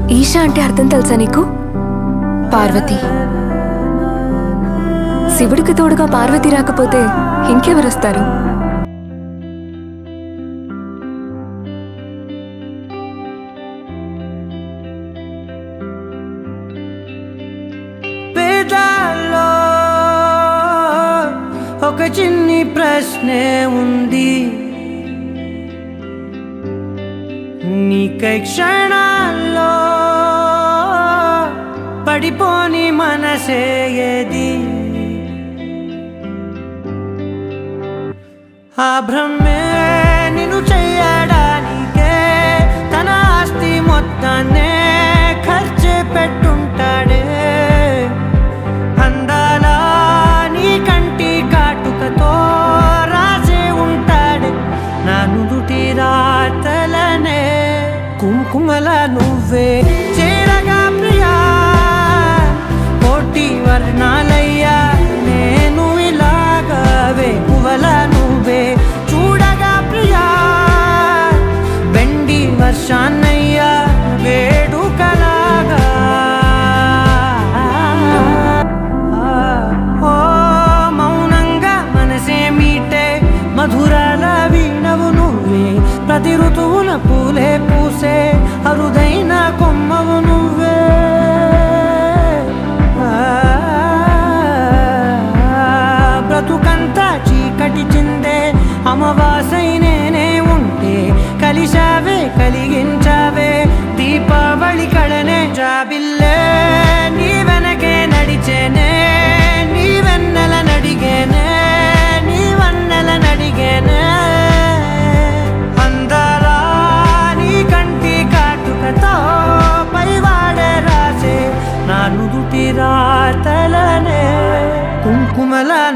ఈషా అంటే అర్థం తెలుసా నీకు పార్వతి శివుడికి తోడుగా పార్వతి రాకపోతే ఇంకెవరొస్తారు పేదాల్లో ఒక చిన్ని ప్రశ్నే ఉంది నీకై క్షణాల్లో పడిపోని మనసే ఏది ఆ భ్రమే నిన్ను చెయ్యడానికే తన ఆస్తి మొత్తాన్నే ఖర్చు పెట్టుంటాడే అందాల నీ కంటి కాటుకతో రాసే ఉంటాడే నా నుదుటి రాతలనే కుంకుమల నువ్వే చేరగా ప్రియా కోటి వర్ణాలయ్యా నేను ఇలాగా వేకువల నువ్వే చూడగా ప్రియా వెండి వర్షాన్నయ్యా వేడుకలాగా ఓ మౌనంగా మనసే మీటే మధురాల వీణవు నువ్వే ప్రతి ఋతువున పూలే పూసే అరుదైన కొమ్మవు నువ్వే బ్రతుకంతా చీకటి చిందే అమవాసై నేనే ఉంటే కలిశావే కలిగించావే దీపావళి కడనే జాబిల్లే నీ వెనకే నడిచేనే నీ వెన్నెల నడిగేనే నీ వన్నెల నడిగేనే అందరా నీ కంటి కాటుకతో పైవాడే రాసే నా నుదుటి రాతలనే కుంకుమల